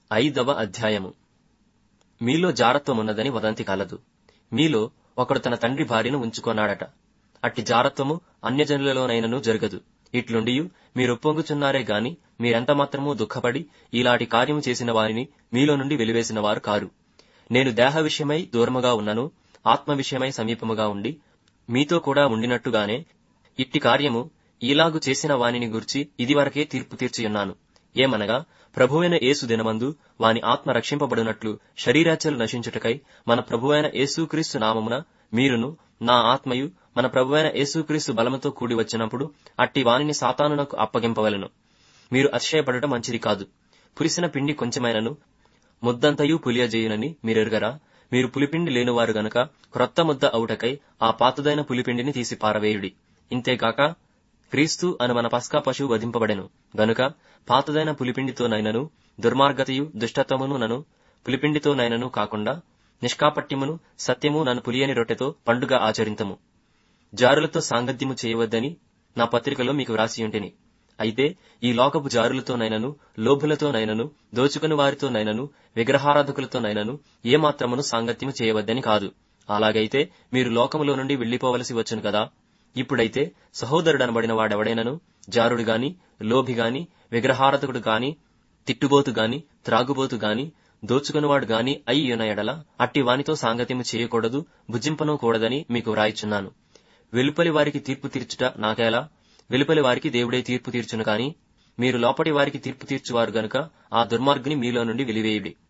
ఐదవ అధ్యాయము మీలో జారత్వమున్నదని వదంతి కలదు మీలో ఒకడు తన తండ్రి భార్యను ఉంచుకొన్నాడట అట్టి జారత్వము అన్యజనులలోనైనను జరగదు ఇట్లుండియు మీరొప్పొంగుచున్నారే గాని మీరెంత మాత్రమూ దుఃఖపడి ఇలాంటి కార్యము చేసిన వారిని మీలో నుండి వెలివేసిన వారు కారు నేను దేహ విషయమై దూరముగా ఉన్నను ఆత్మ విషయమై సమీపముగా ఉండి మీతో కూడా ఉండినట్టుగానే ఇట్టి కార్యము ఈలాగు చేసిన వానిని గుర్చి ఇదివరకే తీర్పు తీర్చియున్నాను ఏమనగా ప్రభువైన యేసు దినమందు వాని ఆత్మ రక్షింపబడినట్లు శరీరాచలు నశించుటకై మన ప్రభువైన యేసుక్రీస్తు నామమున మీరును నా ఆత్మయు మన ప్రభువైన యేసుక్రీస్తు బలముతో కూడి వచ్చినప్పుడు అట్టి వానిని సాతానునకు అప్పగింపవలెను మీరు అతిశయపడట మంచిది కాదు పులిసిన పిండి కొంచెమైనను ముద్దంతయు పులియజేయునని మీరెరుగరా మీరు పులిపిండి లేనివారు గనుక క్రొత్త ముద్ద అవుటకై ఆ పాతదైన పులిపిండిని తీసి పారవేయుడి ఇంతేకాక క్రీస్తు అను మన పస్కా పశువు వధింపబడెను గనుక పాతదైన పులిపిండితోనైనను దుర్మార్గతయు దుష్టత్వమును నను పులిపిండితోనైనను కాకుండా నిష్కాపట్యమును సత్యము నన్ను పులియని రొట్టెతో పండుగ ఆచరింతము జారులతో సాంగత్యము చేయవద్దని నా పత్రికలో మీకు వ్రాసియుంటిని అయితే ఈ లోకపు జారులతోనైనను లోభులతోనైనను దోచుకుని వారితోనైనను విగ్రహారాధకులతోనైనను ఏమాత్రమును సాంగత్యము చేయవద్దని కాదు అలాగైతే మీరు లోకములో నుండి వెళ్లిపోవలసి వచ్చును కదా ఇప్పుడైతే సహోదరుడనబడిన వాడెవడైనను జారుడు గాని లోభి గాని విగ్రహారధకుడు గాని తిట్టుబోతు గాని త్రాగుబోతు గాని దోచుకునివాడు గాని అయి యున ఎడల అట్టి వానితో సాంగత్యము చేయకూడదు భుజింపను కూడదని మీకు వ్రాయిచున్నాను వెలుపలి వారికి తీర్పు తీర్చుట నాకేలా వెలుపలి వారికి దేవుడే తీర్పు తీర్చును కాని మీరు లోపటి వారికి తీర్పు తీర్చువారు గనుక ఆ దుర్మార్గుని మీలో నుండి వెలివేయుడి